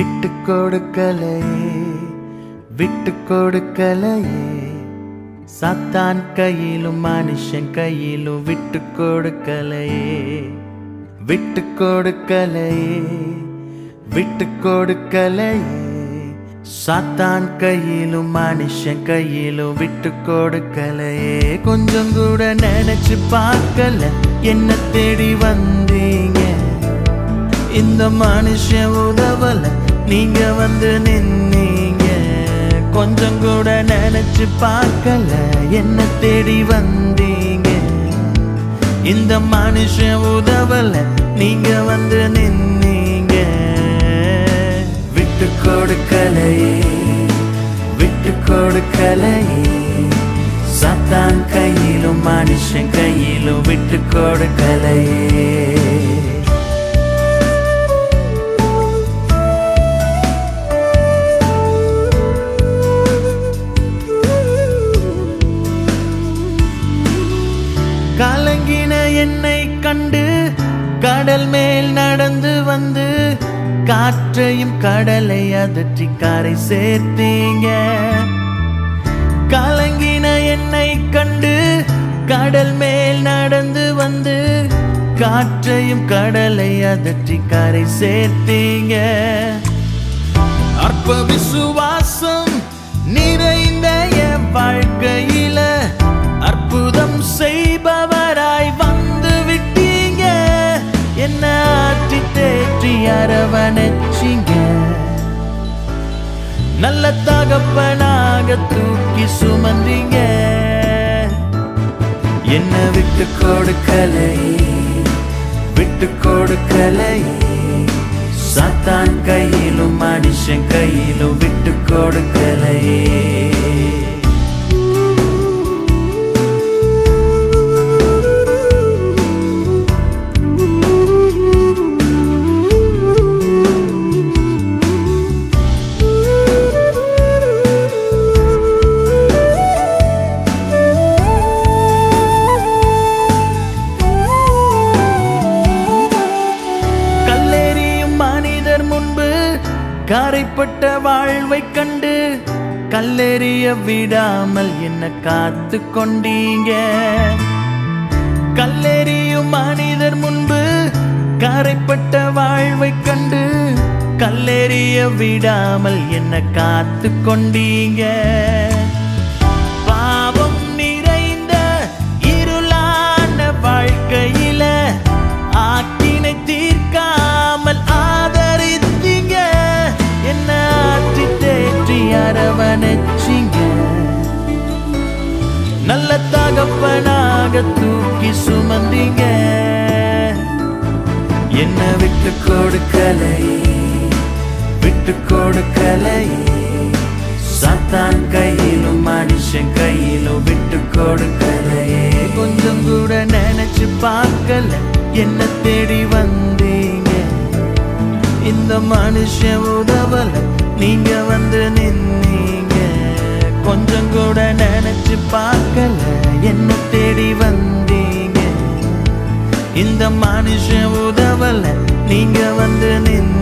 விட்டு கொடுக்கலையே விட்டு கொடுக்கலையே சாத்தான் கையிலும் மனுஷன் கையிலும் விட்டு கொடுக்கலையே விட்டு கொடுக்கலையே விட்டு கொடுக்கலையே சாத்தான் கையிலும் மனுஷன் கையிலும் விட்டு கொடுக்கலையே கொஞ்சம் கூட நினைச்சு பார்க்கல என்ன தேடி வந்தீங்க இந்த மனுஷன் உதவல நீங்க வந்து நின்னீங்க கொஞ்சம் கூட நினைச்சு பார்க்கல என்ன தேடி வந்தீங்க இந்த மனுஷன் உதவல நீங்க வந்து நின்னீங்க விட்டு கொடுக்கலையே விட்டு கொடுக்கலையே சத்தான் கையிலும் மனுஷன் கையிலும் விட்டு கொடுக்கலையே கலங்கின என்னை கண்டு கடல் மேல் நடந்து வந்து காற்றையும் கடலை அதற்றி கரை சேர்த்தீங்க கலங்கின என்னை கண்டு கடல் மேல் நடந்து வந்து காற்றையும் கடலை அதற்றி கரை சேர்த்தீங்க அற்ப விசுவாசம் நிறைந்த என் வாழ்க்கையில அற்புதம் செய்பவராய் வந்து விட்டீங்க என்ன ஆற்றி தேற்றி அரவணைச்சிங்க நல்ல தகப்பனாக தூக்கி சுமந்தீங்க என்ன விட்டு கொடுக்கலை விட்டு கொடுக்கலை சாத்தான் கையிலும் மனுஷன் கையிலும் விட்டு கொடுக்கலையே கல்லெறியும் மனிதர் முன்பு கரைப்பட்ட வாழ்வை கண்டு கல்லெறிய விடாமல் என்ன காத்து கொண்டீங்க கல்லெறியும் மனிதர் முன்பு கரைப்பட்ட வாழ்வை கண்டு கல்லெறிய விடாமல் என்ன காத்து கொண்டீங்க பாவம் நிறைந்த இருளான வாழ்க்கையில ஆக்கினை தீர்க்காமல் ஆதரித்தீங்க என்ன ஆற்றி தேற்றி அரவணைச்சிங்க நல்ல தகப்பனாக தூக்கி சுமந்தீங்க என்ன விட்டு கொடுக்கலை விட்டு கொடுக்கலை சாத்தான் கையிலும் மனுஷன் கையிலும் விட்டு கொடுக்கலையே கொஞ்சம் கூட நினைச்சு பார்க்கல என்ன தேடி வந்தீங்க இந்த மனுஷன் உதவல நீங்க வந்து நின்னீங்க கொஞ்சம் கூட நினைச்சு பார்க்கல என்ன தேடி வந்தீங்க இந்த மனுஷன் உதவல நீங்க வந்து நின்னீங்க